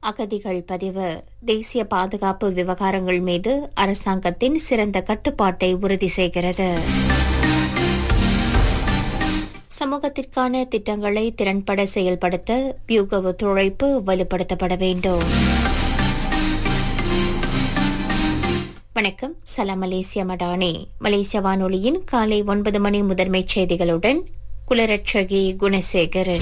அகதிகள் பதிவு தேசிய பாதுகாப்பு விவகாரங்கள் மீது அரசாங்கத்தின் சிறந்த கட்டுப்பாட்டை உறுதி செய்கிறது சமூகத்திற்கான திட்டங்களை திறன்பட செயல்படுத்த வியூக ஒத்துழைப்பு வலுப்படுத்தப்பட வேண்டும் வணக்கம் சலாம் மலேசிய மடானி மலேசிய வானொலியின் காலை ஒன்பது மணி முதன்மைச் செய்திகளுடன் குலரட்சகி குணசேகரன்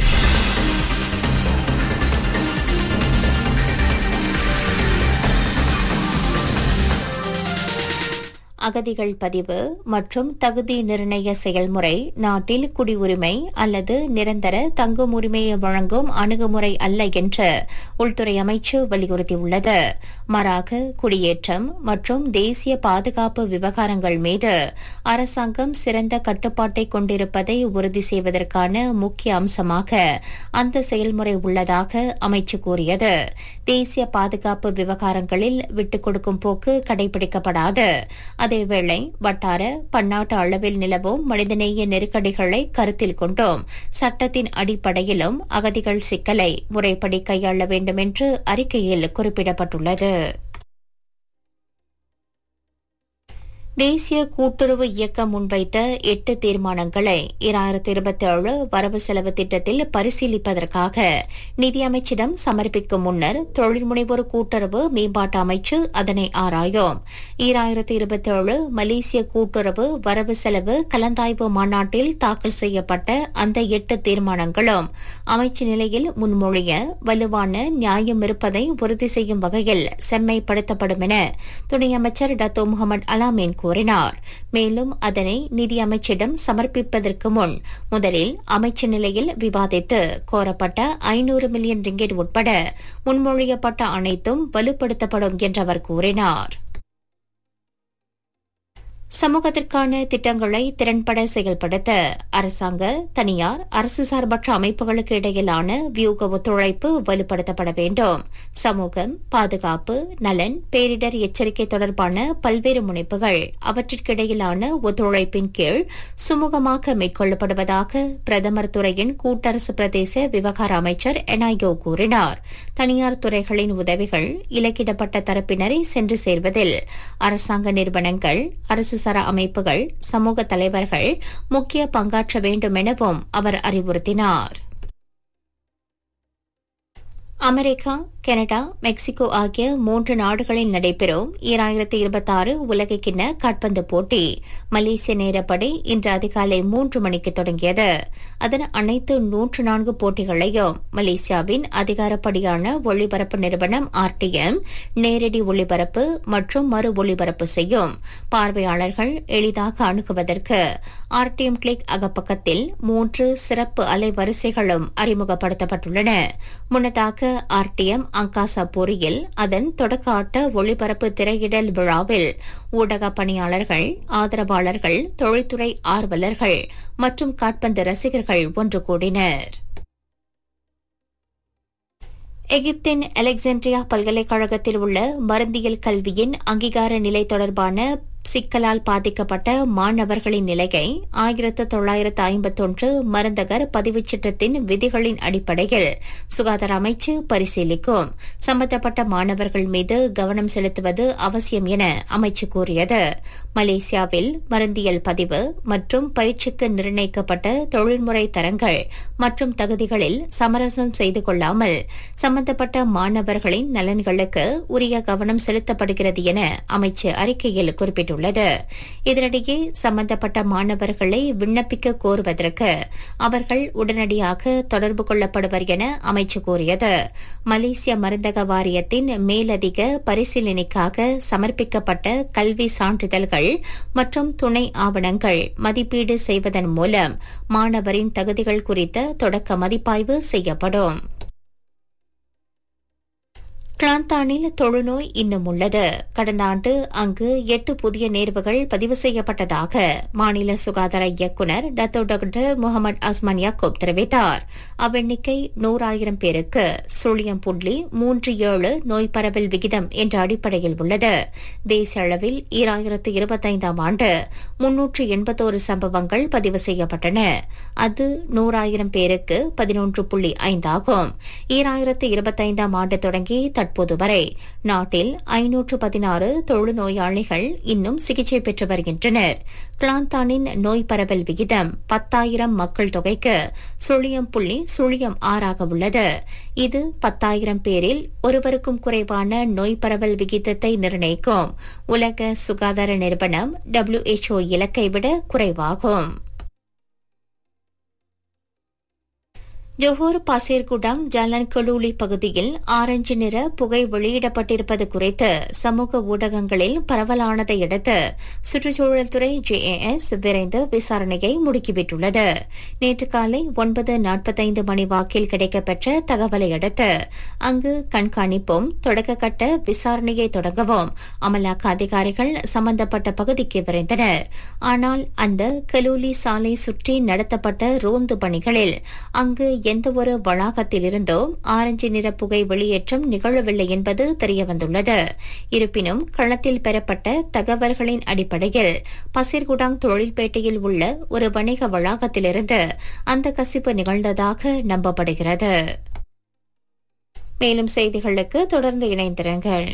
அகதிகள் பதிவு மற்றும் தகுதி நிர்ணய செயல்முறை நாட்டில் குடியுரிமை அல்லது நிரந்தர தங்கும் உரிமையை வழங்கும் அணுகுமுறை அல்ல என்று உள்துறை அமைச்சு வலியுறுத்தியுள்ளது மாறாக குடியேற்றம் மற்றும் தேசிய பாதுகாப்பு விவகாரங்கள் மீது அரசாங்கம் சிறந்த கட்டுப்பாட்டை கொண்டிருப்பதை உறுதி செய்வதற்கான முக்கிய அம்சமாக அந்த செயல்முறை உள்ளதாக அமைச்சு கூறியது தேசிய பாதுகாப்பு விவகாரங்களில் விட்டுக் கொடுக்கும் போக்கு கடைபிடிக்கப்படாது அதேவேளை வட்டார பன்னாட்டு அளவில் நிலவும் மனிதநேய நெருக்கடிகளை கருத்தில் கொண்டும் சட்டத்தின் அடிப்படையிலும் அகதிகள் சிக்கலை முறைப்படி கையாள வேண்டும் என்று அறிக்கையில் குறிப்பிடப்பட்டுள்ளது தேசிய கூட்டுறவு இயக்கம் முன்வைத்த எட்டு தீர்மானங்களை இரண்டாயிரத்தி இருபத்தி ஏழு வரவு செலவு திட்டத்தில் பரிசீலிப்பதற்காக நிதியமைச்சிடம் சமர்ப்பிக்கும் முன்னர் தொழில் முனைவோர் கூட்டுறவு மேம்பாட்டு அமைச்சு அதனை ஆராயும் இரண்டாயிரத்தி இருபத்தி ஏழு மலேசிய கூட்டுறவு வரவு செலவு கலந்தாய்வு மாநாட்டில் தாக்கல் செய்யப்பட்ட அந்த எட்டு தீர்மானங்களும் அமைச்சு நிலையில் முன்மொழிய வலுவான நியாயம் இருப்பதை உறுதி செய்யும் வகையில் செம்மைப்படுத்தப்படும் என துணை அமைச்சர் டத்தோ முகமது அலாமீன் கூறினார் மேலும் அதனை நிதியமைச்சிடம் சமர்ப்பிப்பதற்கு முன் முதலில் அமைச்சு நிலையில் விவாதித்து கோரப்பட்ட ஐநூறு மில்லியன் ரிங்கெட் உட்பட முன்மொழியப்பட்ட அனைத்தும் வலுப்படுத்தப்படும் என்று அவர் கூறினார் சமூகத்திற்கான திட்டங்களை திறன்பட செயல்படுத்த அரசாங்க தனியார் அரசு சார்பற்ற அமைப்புகளுக்கு இடையிலான வியூக ஒத்துழைப்பு வலுப்படுத்தப்பட வேண்டும் சமூகம் பாதுகாப்பு நலன் பேரிடர் எச்சரிக்கை தொடர்பான பல்வேறு முனைப்புகள் அவற்றிற்கிடையிலான ஒத்துழைப்பின் கீழ் சுமூகமாக மேற்கொள்ளப்படுவதாக பிரதமர் துறையின் கூட்டரசு பிரதேச விவகார அமைச்சர் எனாயோ கூறினார் தனியார் துறைகளின் உதவிகள் இலக்கிடப்பட்ட தரப்பினரை சென்று சேர்வதில் அரசாங்க நிறுவனங்கள் அரசு சாரா அமைப்புகள் சமூக தலைவர்கள் முக்கிய பங்காற்ற வேண்டும் எனவும் அவர் அறிவுறுத்தினார் அமெரிக்கா கனடா மெக்சிகோ ஆகிய மூன்று நாடுகளில் நடைபெறும் இரண்டாயிரத்தி இருபத்தி ஆறு உலகக்கிண்ண காட்பந்து போட்டி மலேசிய நேரப்படி இன்று அதிகாலை மூன்று மணிக்கு தொடங்கியது அதன் அனைத்து நூற்று நான்கு போட்டிகளையும் மலேசியாவின் அதிகாரப்படியான ஒளிபரப்பு நிறுவனம் ஆர்டிஎம் நேரடி ஒளிபரப்பு மற்றும் மறு ஒளிபரப்பு செய்யும் பார்வையாளர்கள் எளிதாக அணுகுவதற்கு ஆர்டிஎம் கிளிக் அகப்பக்கத்தில் மூன்று சிறப்பு அலைவரிசைகளும் அறிமுகப்படுத்தப்பட்டுள்ளன முன்னதாக ஆர்டிஎம் அங்காசா பொறியில் அதன் தொடக்க ஆட்ட ஒளிபரப்பு திரையிடல் விழாவில் ஊடக பணியாளர்கள் ஆதரவாளர்கள் தொழில்துறை ஆர்வலர்கள் மற்றும் காட்பந்து ரசிகர்கள் ஒன்று கூடினர் எகிப்தின் அலெக்சாண்ட்ரியா பல்கலைக்கழகத்தில் உள்ள மருந்தியல் கல்வியின் அங்கீகார நிலை தொடர்பான சிக்கலால் பாதிக்கப்பட்ட மாணவர்களின் நிலையை ஆயிரத்து தொள்ளாயிரத்து ஐம்பத்தொன்று மருந்தகர் பதிவுச் சட்டத்தின் விதிகளின் அடிப்படையில் சுகாதார அமைச்சு பரிசீலிக்கும் சம்பந்தப்பட்ட மாணவர்கள் மீது கவனம் செலுத்துவது அவசியம் என அமைச்சு கூறியது மலேசியாவில் மருந்தியல் பதிவு மற்றும் பயிற்சிக்கு நிர்ணயிக்கப்பட்ட தொழில்முறை தரங்கள் மற்றும் தகுதிகளில் சமரசம் செய்து கொள்ளாமல் சம்பந்தப்பட்ட மாணவர்களின் நலன்களுக்கு உரிய கவனம் செலுத்தப்படுகிறது என அமைச்சு அறிக்கையில் குறிப்பிட்டுள்ளது இதனிடையே சம்பந்தப்பட்ட மாணவர்களை விண்ணப்பிக்க கோருவதற்கு அவர்கள் உடனடியாக தொடர்பு கொள்ளப்படுவர் என அமைச்சு கூறியது மலேசிய மருந்தக வாரியத்தின் மேலதிக பரிசீலனைக்காக சமர்ப்பிக்கப்பட்ட கல்வி சான்றிதழ்கள் மற்றும் துணை ஆவணங்கள் மதிப்பீடு செய்வதன் மூலம் மாணவரின் தகுதிகள் குறித்த தொடக்க மதிப்பாய்வு செய்யப்படும் கிளாந்தானில் தொழுநோய் இன்னும் உள்ளது கடந்த ஆண்டு அங்கு எட்டு புதிய நேர்வுகள் பதிவு செய்யப்பட்டதாக மாநில சுகாதார இயக்குநர் Dato doctor Mohamed Azman Yaacob தெரிவித்தார் அவ்வெண்ணிக்கை நூறாயிரம் பேருக்கு சுழியம் புள்ளி மூன்று ஏழு நோய் பரவல் விகிதம் என்ற அடிப்படையில் உள்ளது தேசிய அளவில் ஈராயிரத்து இருபத்தைந்தாம் ஆண்டு முன்னூற்று எண்பத்தோரு சம்பவங்கள் பதிவு செய்யப்பட்டன அது நூறாயிரம் பேருக்கு பதினொன்று புள்ளி ஐந்தாகும் ஈராயிரத்து இருபத்தைந்தாம் ஆண்டு தொடங்கி தற்போது வரை நாட்டில் ஐநூற்று பதினாறு தொழுநோயாளிகள் இன்னும் சிகிச்சை பெற்று வருகின்றனர் கிளாந்தானின் நோய் பரவல் விகிதம் பத்தாயிரம் மக்கள் தொகைக்கு சுழியம் புள்ளி சுழியம் ஆறாக உள்ளது இது பத்தாயிரம் பேரில் ஒருவருக்கும் குறைவான நோய் பரவல் விகிதத்தை நிர்ணயிக்கும் உலக சுகாதார நிறுவனம் டபிள்யூஎச்ஓ இலக்கை விட குறைவாகும் ஜோஹர் பாசேர்குடாங் ஜலன் கலூலி பகுதியில் ஆரஞ்சு நிற புகை வெளியிடப்பட்டிருப்பது குறித்து சமூக ஊடகங்களில் பரவலானதை அடுத்து சுற்றுச்சூழல் துறை ஜேஏஎஸ் விரைந்து விசாரணையை முடுக்கிவிட்டுள்ளது நேற்று காலை ஒன்பது நாற்பத்தைந்து மணி வாக்கில் கிடைக்கப்பெற்ற தகவலை அடுத்து அங்கு கண்காணிப்பும் தொடக்கக்கட்ட விசாரணையை தொடங்கவும் அமலாக்க அதிகாரிகள் சம்பந்தப்பட்ட பகுதிக்கு விரைந்தனர் ஆனால் அந்த கலூலி சாலை சுற்றி நடத்தப்பட்ட ரோந்து பணிகளில் அங்கு எந்தவொரு வளாகத்திலிருந்தோ ஆரஞ்சு நிற புகை வெளியேற்றம் நிகழவில்லை என்பது தெரியவந்துள்ளது இருப்பினும் களத்தில் பெறப்பட்ட தகவல்களின் அடிப்படையில் பசிர்குடாங் தொழில்பேட்டையில் உள்ள ஒரு வணிக வளாகத்திலிருந்து அந்த கசிப்பு நிகழ்ந்ததாக நம்பப்படுகிறது மேலும் செய்திகளுக்கு தொடர்ந்து இணைந்திருங்கள்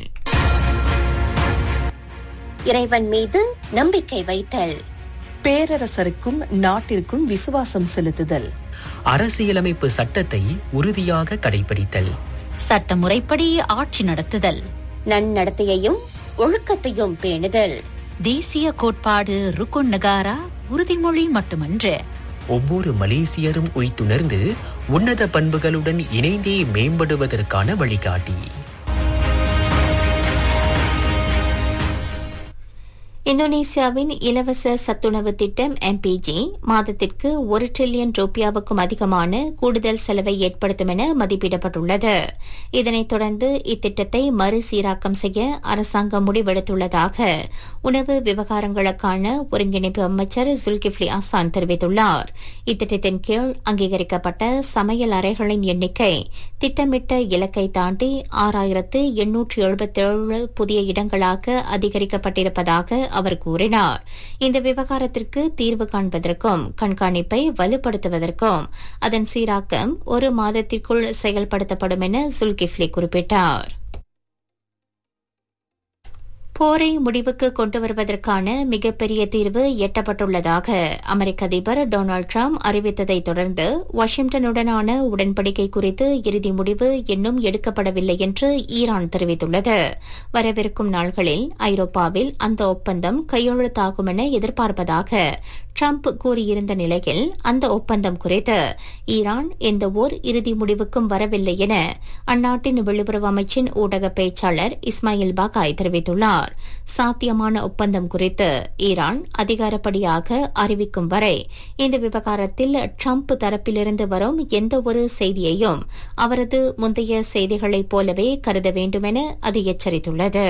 இறைவன் மீது நம்பிக்கை வைத்தல் பேரரசருக்கும் நாட்டிற்கும் விசுவாசம் செலுத்துதல் அரசியலமைப்பு சட்டத்தை உறுதியாக கடைபிடித்தல் சட்டமுறைப்படி ஆட்சி நடத்துதல் நன்னடத்தையையும் ஒழுக்கத்தையும் பேணுதல் தேசிய கோட்பாடு ருக்குன் நகாரா உறுதிமொழி மட்டுமன்று ஒவ்வொரு மலேசியரும் உய்த்துணர்ந்து உன்னத பண்புகளுடன் இணைந்தே மேம்படுவதற்கான வழிகாட்டி இந்தோனேசியாவின் இலவச சத்துணவு திட்டம் எம்பிஜி மாதத்திற்கு ஒரு டிரில்லியன் ரூபியாவுக்கும் அதிகமான கூடுதல் செலவை ஏற்படுத்தும் என மதிப்பிடப்பட்டுள்ளது இதனைத் தொடர்ந்து இத்திட்டத்தை மறுசீராக்கம் செய்ய அரசாங்கம் முடிவெடுத்துள்ளதாக உணவு விவகாரங்களுக்கான ஒருங்கிணைப்பு அமைச்சர் ஜுல்கிஃப்லி அசான் தெரிவித்துள்ளார் இத்திட்டத்தின் கீழ் அங்கீகரிக்கப்பட்ட சமையல் அறைகளின் எண்ணிக்கை திட்டமிட்ட இலக்கை தாண்டி ஆறாயிரத்து எண்ணூற்று எழுபத்தேழு புதிய இடங்களாக அதிகரிக்கப்பட்டிருப்பதாக அவர் கூறினார் இந்த விவகாரத்திற்கு தீர்வு காண்பதற்கும் கண்காணிப்பை வலுப்படுத்துவதற்கும் அதன் சீராக்கம் ஒரு மாதத்திற்குள் செயல்படுத்தப்படும் என சுல்கிஃப்லி குறிப்பிட்டார் போரை முடிவுக்கு கொண்டு வருவதற்கான மிகப்பெரிய தீர்வு எட்டப்பட்டுள்ளதாக அமெரிக்க அதிபர் டொனால்டு டிரம்ப் அறிவித்ததை தொடர்ந்து வாஷிங்டனுடனான உடன்படிக்கை குறித்து இறுதி முடிவு இன்னும் எடுக்கப்படவில்லை என்று ஈரான் தெரிவித்துள்ளது வரவிருக்கும் நாள்களில் ஐரோப்பாவில் அந்த ஒப்பந்தம் கையெழுத்தாகும் என எதிர்பார்ப்பதாக ட்ரம்ப் கூறியிருந்த நிலையில் அந்த ஒப்பந்தம் குறித்து ஈரான் எந்த ஓர் இறுதி முடிவுக்கும் வரவில்லை என அந்நாட்டின் வெளியுறவு அமைச்சின் ஊடக பேச்சாளர் இஸ்மாயில் பாகாய் தெரிவித்துள்ளார் சாத்தியமான ஒப்பந்தம் குறித்து ஈரான் அதிகாரப்படியாக அறிவிக்கும் வரை இந்த விவகாரத்தில் ட்ரம்ப் தரப்பிலிருந்து வரும் எந்த ஒரு செய்தியையும் அவரது முந்தைய செய்திகளைப் போலவே கருத வேண்டும் என அது எச்சரித்துள்ளது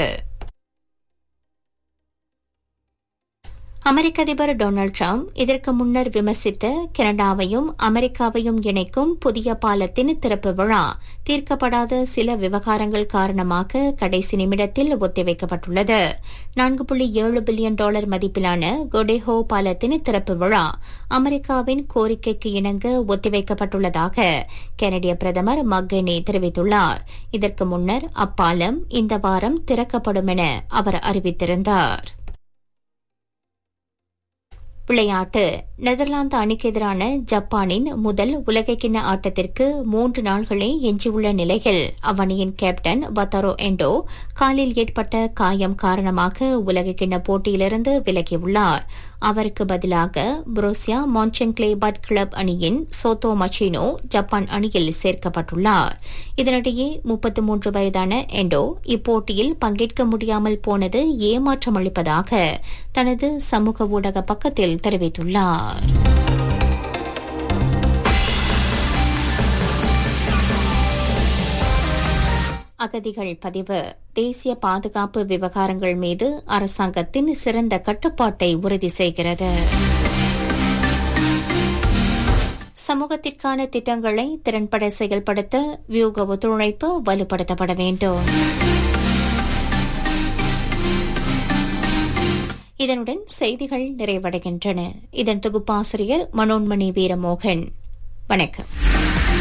அமெரிக்க அதிபர் டொனால்டு டிரம்ப் இதற்கு முன்னர் விமர்சித்த கனடாவையும் அமெரிக்காவையும் இணைக்கும் புதிய பாலத்தின் திறப்பு விழா தீர்க்கப்படாத சில விவகாரங்கள் காரணமாக கடைசி நிமிடத்தில் ஒத்திவைக்கப்பட்டுள்ளது நான்கு புள்ளி ஏழு பில்லியன் டாலர் மதிப்பிலான கொடேஹோ பாலத்தின் திறப்பு விழா அமெரிக்காவின் கோரிக்கைக்கு இணங்க ஒத்திவைக்கப்பட்டுள்ளதாக கனடிய பிரதமர் மக்கெனி தெரிவித்துள்ளார் இதற்கு முன்னர் அப்பாலம் இந்த வாரம் திறக்கப்படும் என அவர் அறிவித்திருந்தார் விளையாட்டு நெதர்லாந்து அணிக்கு எதிரான ஜப்பானின் முதல் உலகக்கிண்ண ஆட்டத்திற்கு மூன்று நாள்களே எஞ்சியுள்ள நிலையில் அவ்வணியின் கேப்டன் வத்தாரோ எண்டோ காலில் ஏற்பட்ட காயம் காரணமாக உலகக்கிண்ண போட்டியிலிருந்து விலகியுள்ளார் அவருக்கு பதிலாக புரோசியா மான்செங்க்லேபட் கிளப் அணியின் சோத்தோ மச்சினோ ஜப்பான் அணியில் சேர்க்கப்பட்டுள்ளார் இதனிடையே முப்பத்து மூன்று வயதான எண்டோ இப்போட்டியில் பங்கேற்க முடியாமல் போனது ஏமாற்றம் அளிப்பதாக தனது சமூக ஊடக பக்கத்தில் தெரிவித்துள்ளார் அகதிகள் பதிவு தேசிய பாதுகாப்பு விவகாரங்கள் மீது அரசாங்கத்தின் சிறந்த கட்டுப்பாட்டை உறுதி செய்கிறது சமூகத்திற்கான திட்டங்களை திறன்பட செயல்படுத்த வியூக ஒத்துழைப்பு வலுப்படுத்தப்பட வேண்டும் இதனுடன் செய்திகள் நிறைவடைகின்றன இதன் தொகுப்பாசிரியர் மனோன்மணி வீரமோகன் வணக்கம்